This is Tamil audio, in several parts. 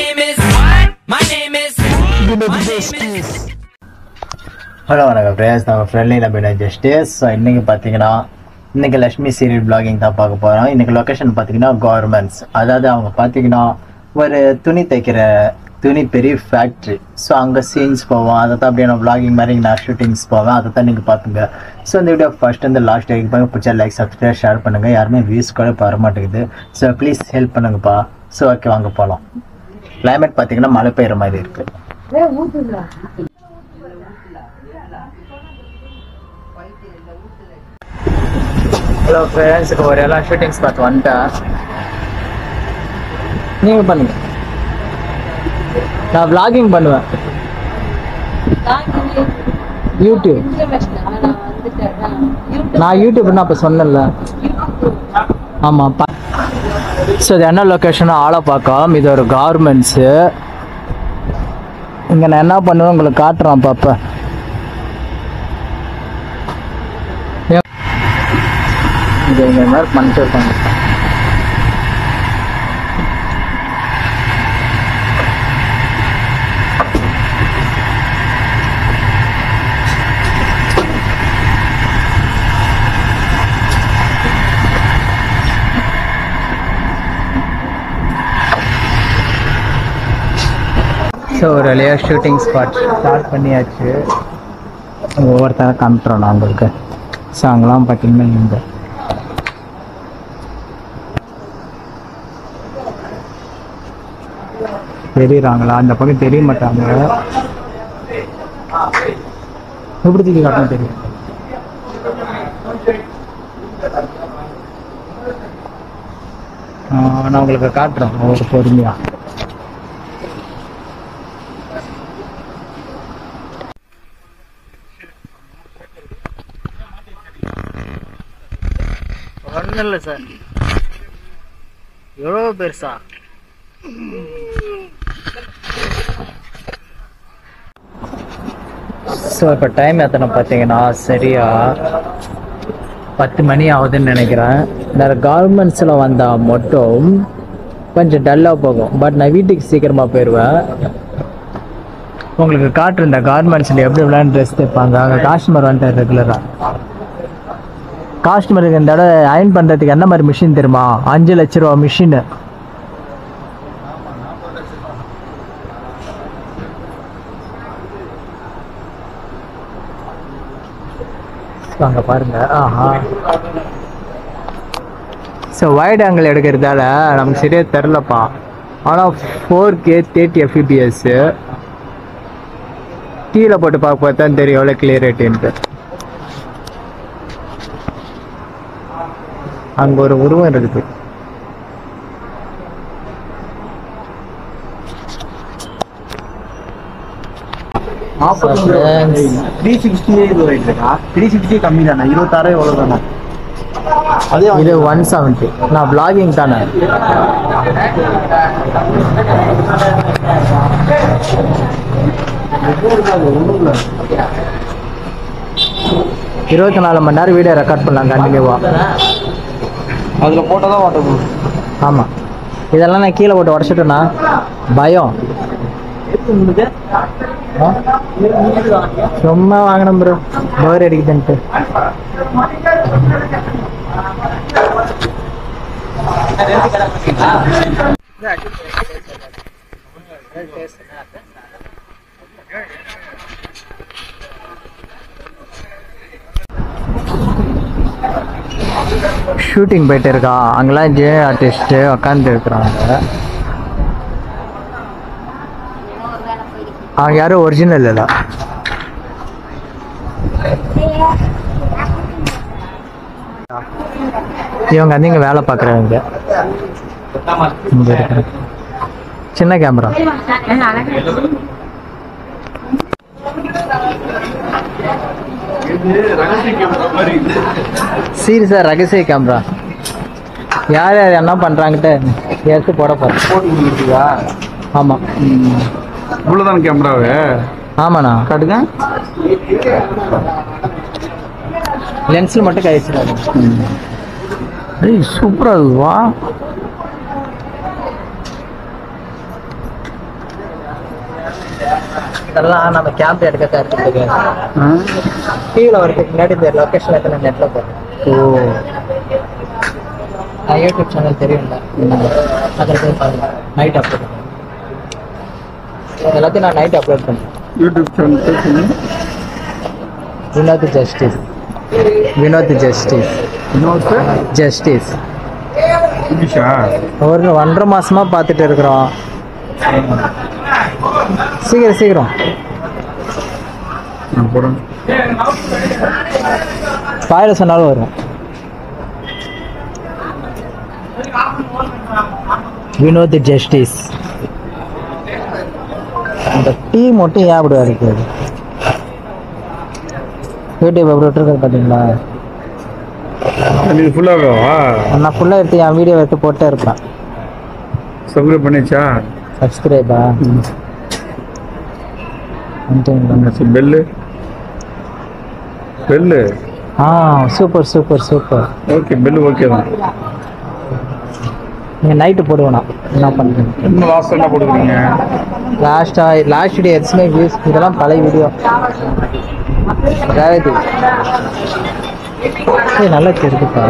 name is what? My name is. My name is. Hello வணக்கம் பிரேஸ் நம்ம ஃப்ரெண்ட்லி நம்பின ஜஸ்டிஸ் ஸோ இன்றைக்கி பார்த்தீங்கன்னா இன்றைக்கி லக்ஷ்மி சீரியல் பிளாகிங் தான் பார்க்க போகிறோம் இன்றைக்கி லொக்கேஷன் பார்த்தீங்கன்னா கவர்மெண்ட்ஸ் அதாவது அவங்க பார்த்தீங்கன்னா ஒரு துணி தைக்கிற துணி பெரிய ஃபேக்ட்ரி ஸோ அங்கே சீன்ஸ் போவோம் அதை தான் அப்படியே நான் vlogging மாதிரி நான் ஷூட்டிங்ஸ் போவேன் அதை தான் நீங்கள் பார்த்துங்க ஸோ இந்த வீடியோ ஃபர்ஸ்ட் வந்து லாஸ்ட் வரைக்கும் பாருங்க பிடிச்சா லைக் சப்ஸ்கிரைப் ஷேர் பண்ணுங்கள் யாருமே வியூஸ் கூட இப்போ வர மாட்டேங்குது ஸோ ப்ளீஸ் ஹெல்ப் பண்ணுங்கப்பா ஸோ ஓகே வாங்க போகலாம் கிளைமேட் பார்த்தீங்கன்னா மழை பெய்யுற மாதிரி இருக்குது ஹலோ ஃப்ரெண்ட்ஸ் இப்போ ஒரு எல்லாம் ஷூட்டிங்ஸ் பார்த்து வந்துட்டேன் நீங்கள் பண்ணுங்க நான் vlogging பண்ணுவேன் யூடியூப் நான் யூடியூப்னு அப்போ சொன்னேன்ல ஆமாம் பா ஸோ இது என்ன லொக்கேஷன் ஆலப்பாக்கம் இது ஒரு கார்மெண்ட்ஸு இங்கே நான் என்ன பண்ணுவேன் உங்களுக்கு காட்டுறேன் பாப்பா இது இந்த மாதிரி பண்ணிட்டு இருக்காங்க ஸோ ஒரு வழியாக ஷூட்டிங் ஸ்பாட் ஸ்டார்ட் பண்ணியாச்சு ஒவ்வொருத்தர காமிட்டுறோம் நான் உங்களுக்கு ஸோ அங்கெல்லாம் பார்த்தீங்கன்னா இந்த தெரியுறாங்களா அந்த பக்கம் தெரிய மாட்டாங்க எப்படி தூக்கி காட்டணும் தெரியும் ஆ, நான் உங்களுக்கு காட்டுறேன் ஒரு பொறுமையா ஒன்றும் இல்லை சார் எவ்வளோ பெருசா ஸோ இப்போ டைம் எத்தனை பார்த்தீங்கன்னா சரியா பத்து மணி ஆகுதுன்னு நினைக்கிறேன் இந்த கார்மெண்ட்ஸில் வந்தால் மட்டும் கொஞ்சம் டல்லாக போகும் பட் நான் வீட்டுக்கு சீக்கிரமாக போயிடுவேன் உங்களுக்கு காட்டுற இந்த கார்மெண்ட்ஸில் எப்படி எப்படிலாம் ட்ரெஸ் தைப்பாங்க அங்கே காஸ்டமர் வந்துட்டு ரெகுலராக காஸ்டமருக்கு இந்த தடவை அயன் பண்ணுறதுக்கு என்ன மாதிரி மிஷின் தெரியுமா அஞ்சு லட்ச ரூபா மிஷின் அங்கே பாருங்க ஆஹா ஸோ வைட் ஆங்கிள் எடுக்கிறதால நமக்கு சரியா தெரிலப்பா ஆனால் ஃபோர் கே தேர்ட்டி எஃபிபிஎஸ்ஸு கீழே போட்டு பார்க்க தான் தெரியும் எவ்வளோ கிளியரிட்டின்ட்டு அங்க ஒரு உருவம் இருக்குது த்ரீ சிக்ஸ்டியே இது ரைட்டுக்கா த்ரீ சிக்ஸ்டி கம்மி தானே இருபத்தாறு எவ்வளோ தானே அதே இது ஒன் செவன்ட்டி நான் பிளாகிங் தானே ஒன்றும் இல்லை இருபத்தி நாலு மணி நேரம் வீடியோ ரெக்கார்ட் பண்ணலாம் கண்டினியூவா அதில் போட்டால் தான் வாட்ட போகுது ஆமா இதெல்லாம் நான் கீழே போட்டு உடச்சிட்டேன்னா பயம் ஆ? சும்மா வாங்கினேன் ப்ரோ போர் அடிக்குதுன்ட்டு ஷூட்டிங் போயிட்டு இருக்கா அங்கெல்லாம் ஜே ஆர்டிஸ்ட் உட்காந்து இருக்கிறாங்க அவங்க யாரும் ஒரிஜினல் இல்லை இவங்க வந்து இங்க வேலை பார்க்குறவங்க இங்க இருக்கிற சின்ன கேமரா சீரியஸா ரகசிய கேமரா யார் யார் என்ன பண்றாங்கட்டு எடுத்து போட போறேன் போட்டு கொடுத்துருக்கா ஆமா இவ்வளோதான கேமராவே ஆமாண்ணா காட்டுங்க லென்ஸில் மட்டும் கை வச்சிடாது ஏய் சூப்பராக இருக்குவா இதெல்லாம் நம்ம கேம்ப் எடுக்க எடுத்துட்டு டிவியில் வரதுக்கு முன்னாடி இந்த லொக்கேஷன் எத்தனை நெட்டில் போடுறேன் ஓ நான் யூடியூப் சேனல் தெரியும்ல அதில் போய் பாருங்க நைட் அப்லோட் பண்ணுவேன் எல்லாத்தையும் நான் நைட் அப்லோட் பண்ணுறேன் யூடியூப் சேனல் பேசுங்க வினோத் ஜஸ்டிஸ் வினோத் ஜஸ்டிஸ் இன்னொரு ஜஸ்டிஸ் இங்கிலீஷா ஒரு ஒன்றரை மாசமா பார்த்துட்டு இருக்கிறோம் சீக்கிரம் சீக்கிரம் நான் போகிறேன் பாயில சொன்னாலும் வரும் வினோத் ஜஸ்டிஸ் அந்த டீ மட்டும் ஏன் அப்படி வரைக்கும் யூடியூப் அப்படி விட்டுருக்காரு பார்த்தீங்களா இது ஃபுல்லாகவா நான் ஃபுல்லாக எடுத்து என் வீடியோ எடுத்து போட்டே இருப்பேன் சப்ஸ்கிரைப் பண்ணிச்சா சப்ஸ்கிரைபா வந்துட்டீங்களா பெல்லு பெல்லு ஆ super super super okay bell okay தான் நீங்கள் நைட்டு போடுவேண்ணா என்ன பண்ணுறீங்க என்ன லாஸ்ட் என்ன போட்டுக்கிறீங்க லாஸ்ட்டாக லாஸ்ட் வீடியோ எட்ஸ்மே வியூஸ் இதெல்லாம் பழைய வீடியோ ரேவதி ஏய் நல்லா தெரியுதுப்பா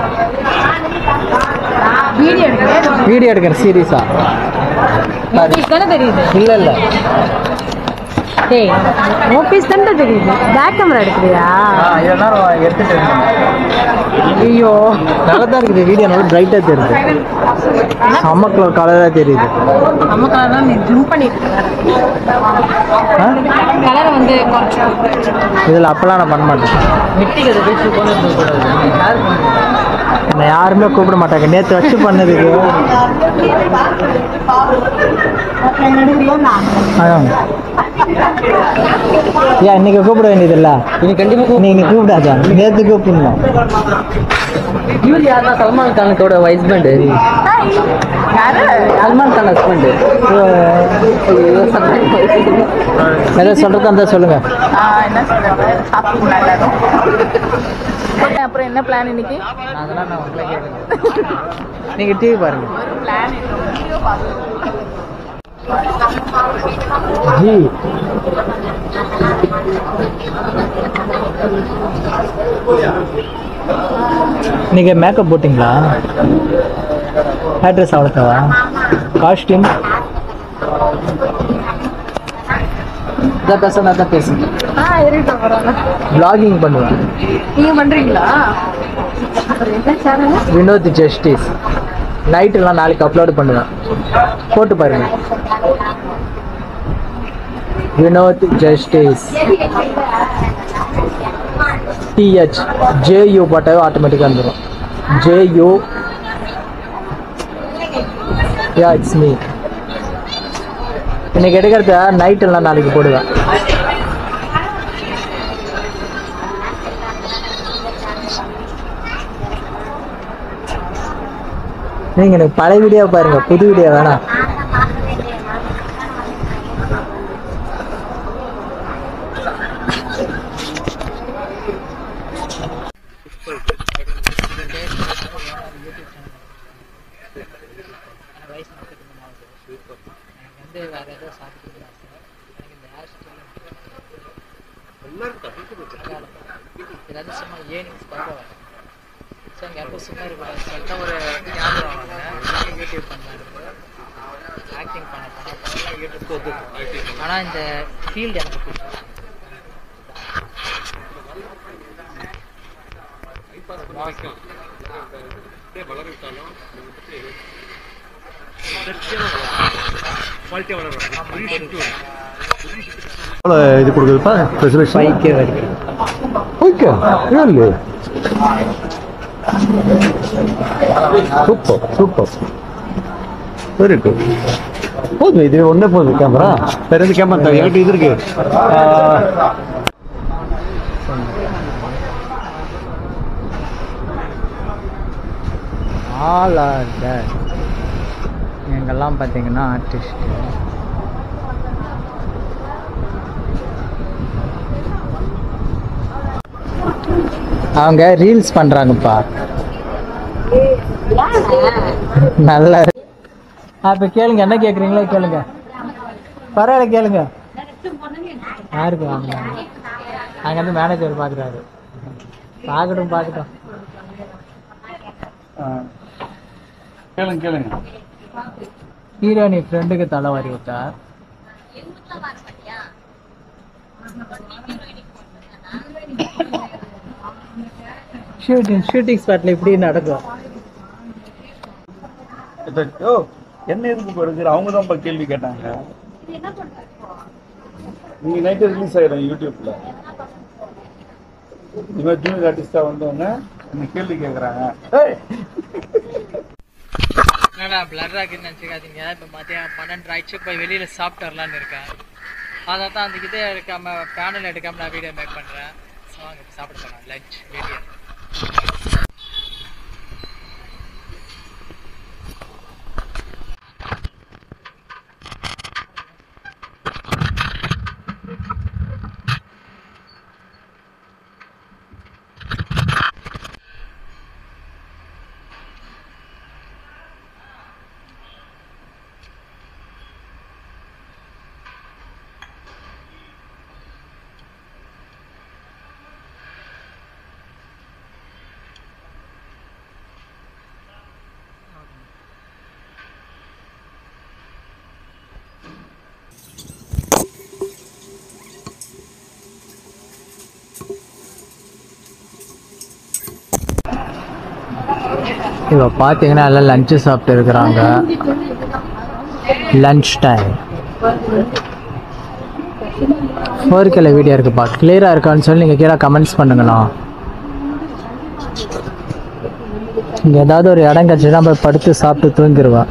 வீடியோ எடுக்கிறேன் வீடியோ எடுக்கிறேன் சீரியஸா தானே தெரியுது இல்லை இல்லை டேய் ஓபிஎஸ் தானே தெரியுது பேக் கேமரா எடுக்கிறியா இதெல்லாம் எடுத்துட்டு ஐயோ நல்லா தான் இருக்குது வீடியோ நல்லா பிரைட்டாக தெரியுது செம்ம கலர் கலராக தெரியுது நம்ம கலர் தான் நீ ஜூம் பண்ணிட்டு ஆ கலரை வந்து கொஞ்சம் இதில் அப்பெல்லாம் நான் பண்ண மாட்டேன் என்னை யாருமே கூப்பிட மாட்டாங்க நேற்று வச்சு பண்ணதுக்கு அதான். ஏன் இன்னைக்கு கூப்பிட வேண்டியதில்ல இன்னைக்கு கண்டிப்பாக நீ இன்னைக்கு கூப்பிடாதா நேற்று கூப்பிடணும் இவர் யாருன்னா சல்மான் கானுக்கோட ஹஸ்பண்ட் சல்மான் கான் ஹஸ்பண்ட் எதாவது சொல்கிறதா இருந்தால் சொல்லுங்க என்ன சொல்றாங்க சாப்பிட்டீங்களா எல்லாரும் அப்புறம் என்ன பிளான் இன்னைக்கு அதெல்லாம் நான் உங்களை கேட்குறேன் நீங்கள் டிவி பாருங்க ஒரு பிளான் வீடியோ பார்த்து ஜி நீங்கள் மேக்கப் போட்டிங்களா அட்ரஸ் அவ்வளோத்தாவா காஸ்டியூம் இதான் பேச நான் தான் பேசுங்க ஆ இருக்கட்டும் பரவாயில்ல vlogging பண்ணுவேன் நீங்க பண்றீங்களா அப்புறம் என்ன சேனல் வினோத் ஜஸ்டிஸ் நைட்டெல்லாம் நாளைக்கு அப்லோட் பண்ணுவேன் போட்டு பாருங்க வினோத் ஜஸ்டிஸ் டிஹெச் ஜேயூ போட்டாவே ஆட்டோமேட்டிக்காக வந்துடும் ஜேயூ யா இட்ஸ் மீ இன்னைக்கு எடுக்கிறத நைட்டெல்லாம் நாளைக்கு போடுவேன் நீங்க எனக்கு பழைய வீடியோ பாருங்க புது வீடியோ வேணாம் ஏதாவது சும்மா ஏனிங்ஸ்க்காக வரேன் ஸோ அங்கே எப்போ சும்மா இருக்கக்கூடாது சொல்லிட்டு ஒரு கேமரா வாங்கினேன் யூடியூப் பண்ணலாம் ஆக்டிங் பண்ண பண்ண பண்ணலாம் யூடியூப் ஒத்துக்கு ஆனால் இந்த ஃபீல்டு எனக்கு பிடிக்கும் இது கொடுக்குதுப்பா ரெசர்வேஷன் பைக்கே வருது okay really super super very good போதும் இது ஒன்றே போதும் கேமரா வேற எந்த கேமரா தேவை என்கிட்ட இது இருக்கு ஆல் ஆர் தேர் எங்கெல்லாம் பார்த்தீங்கன்னா ஆர்டிஸ்ட் அவங்க ரீல்ஸ் பண்றாங்கப்பா நல்ல அப்ப கேளுங்க என்ன கேக்குறீங்களோ கேளுங்க பரவாயில்ல கேளுங்க யாருக்கு வாங்கினாங்க அங்கே வந்து மேனேஜர் பார்க்குறாரு பார்க்கட்டும் பார்க்கட்டும் கேளுங்க கேளுங்க ஹீரோனி ஃப்ரெண்டுக்கு தலை வாரி விட்டா ஷூட்டிங் ஷூட்டிங் ஸ்பாட்ல இப்படி நடக்கும் ஓ என்ன எதுக்கு கொடுக்குற அவங்க தான் கேள்வி கேட்டாங்க நீங்க நைட்டு ரிலீஸ் ஆயிடும் யூடியூப்ல இந்த மாதிரி ஜூனியர் ஆர்டிஸ்டா வந்தவங்க என்ன கேள்வி கேக்குறாங்க ஏய், என்னடா பிளர் ஆகுதுன்னு நினச்சிக்காதீங்க இப்போ மதியம் பன்னெண்டு ஆயிடுச்சு போய் வெளியில் சாப்பிட்டு வரலான்னு இருக்கேன் அதை தான் அந்த இதே எடுக்காம பேனல் எடுக்காம நான் வீடியோ மேக் பண்ணுறேன் ஸோ அங்கே சாப்பிட போகலாம் லஞ்ச் வெளியே இப்போ பார்த்தீங்கன்னா எல்லாம் லஞ்சு சாப்பிட்டு இருக்கிறாங்க லஞ்ச் டைம் ஃபோர்க்கில் வீடியோ இருக்குப்பா கிளியராக இருக்கான்னு சொல்லி நீங்கள் கீழே கமெண்ட்ஸ் பண்ணுங்களா இங்கே ஏதாவது ஒரு இடம் கிடச்சுன்னா போய் படுத்து சாப்பிட்டு தூங்கிடுவேன்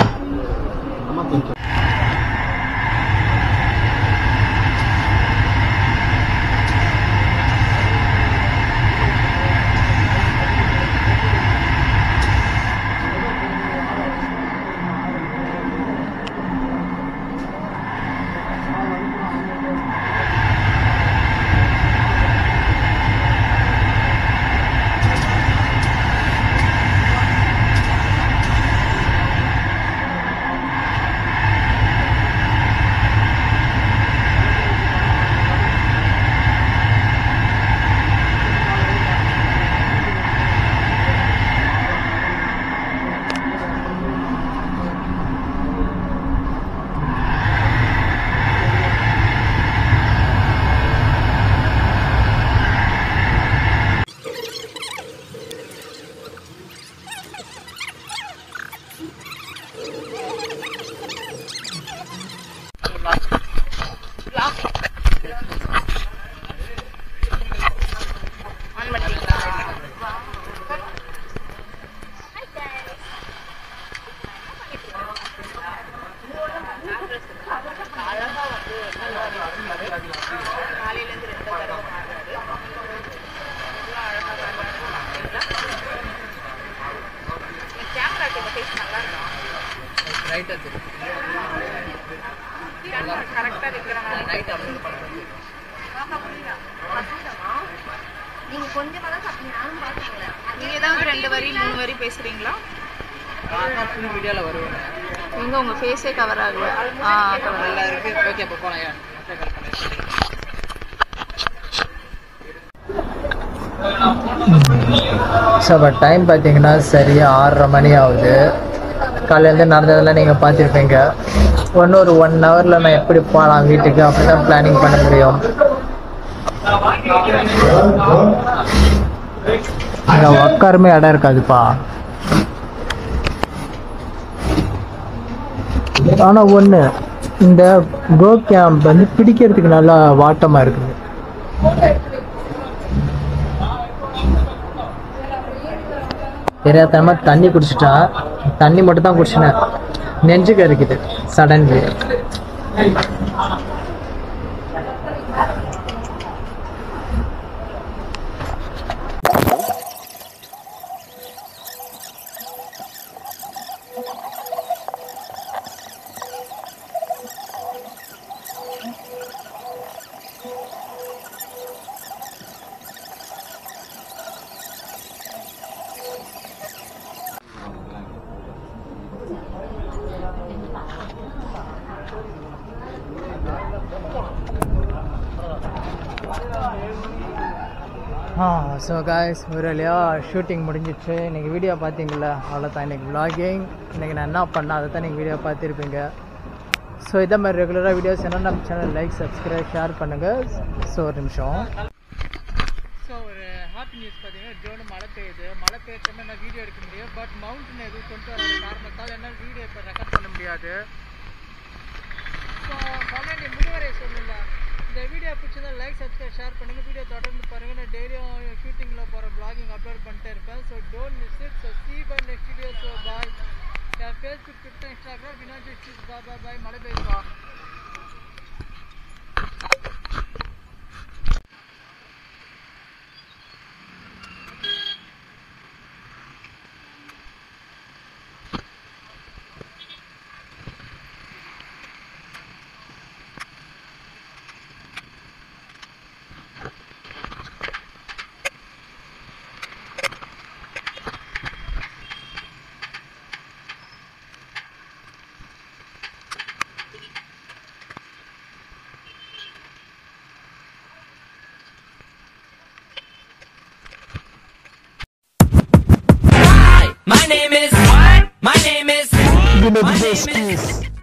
நீங்க ஏதாவது ரெண்டு வரி மூணு வரி பேசுறீங்களா வீடியோவில் வருவேன் எங்க உங்க ஃபேஸே கவர் ஆகல ஆ cover ஆகல. நல்லா இருக்கு ஓகே அப்போ போகலாம் ஸோ அப்போ டைம் பார்த்தீங்கன்னா சரியாக ஆறரை மணி ஆகுது காலையிலேருந்து நடந்ததெல்லாம் நீங்கள் பார்த்துருப்பீங்க ஒன்று ஒரு ஒன் ஹவரில் நான் எப்படி போகலாம் வீட்டுக்கு அப்படி தான் பிளானிங் பண்ண முடியும் அங்கே உட்காருமே இடம் இருக்காதுப்பா ஆனால் ஒன்று இந்த கோ கேம்ப் வந்து பிடிக்கிறதுக்கு நல்லா வாட்டமாக இருக்குது தெரியாதனமாக தண்ணி குடிச்சிட்டா தண்ணி மட்டும் தான் குடிச்சினேன் நெஞ்சுக்கு இருக்குது சடன்லி ஆ ஸோ காய்ஸ் ஒரு வழியா ஷூட்டிங் முடிஞ்சிச்சு இன்னைக்கு வீடியோ பார்த்தீங்களா அவ்வளோதான் இன்னைக்கு vlogging இன்னைக்கு நான் என்ன பண்ணேன் அதை தான் நீங்கள் வீடியோ பார்த்துருப்பீங்க ஸோ இதே மாதிரி ரெகுலராக வீடியோஸ் என்ன நம்ம சேனல் லைக் சப்ஸ்கிரைப் ஷேர் பண்ணுங்கள் ஸோ ஒரு நிமிஷம் ஸோ ஒரு ஹாப்பி நியூஸ் பார்த்தீங்கன்னா ஜோனு மழை பெய்யுது மழை பெய்யறதுமே நான் வீடியோ எடுக்க முடியும் பட் மவுண்டன் எதுவும் கொண்டு வர காரணத்தால் என்னால் வீடியோ இப்போ ரெக்கார்ட் பண்ண முடியாது ஸோ கமெண்ட் முடிவரை சொல்லல இந்த வீடியோ பிடிச்சதா லைக் சப்ஸ்கிரைப் ஷேர் பண்ணுங்க வீடியோ தொடர்ந்து பாருங்க நான் டெய்லியும் ஷூட்டிங்கில் போகிற vlogging அப்லோட் பண்ணிட்டே இருப்பேன் so don't miss it so see bye next video so bye Facebook Twitter Instagram வினாஜி பாய் பாய் பாய் மழை பெய்யுதா My name is. My name is. My name is.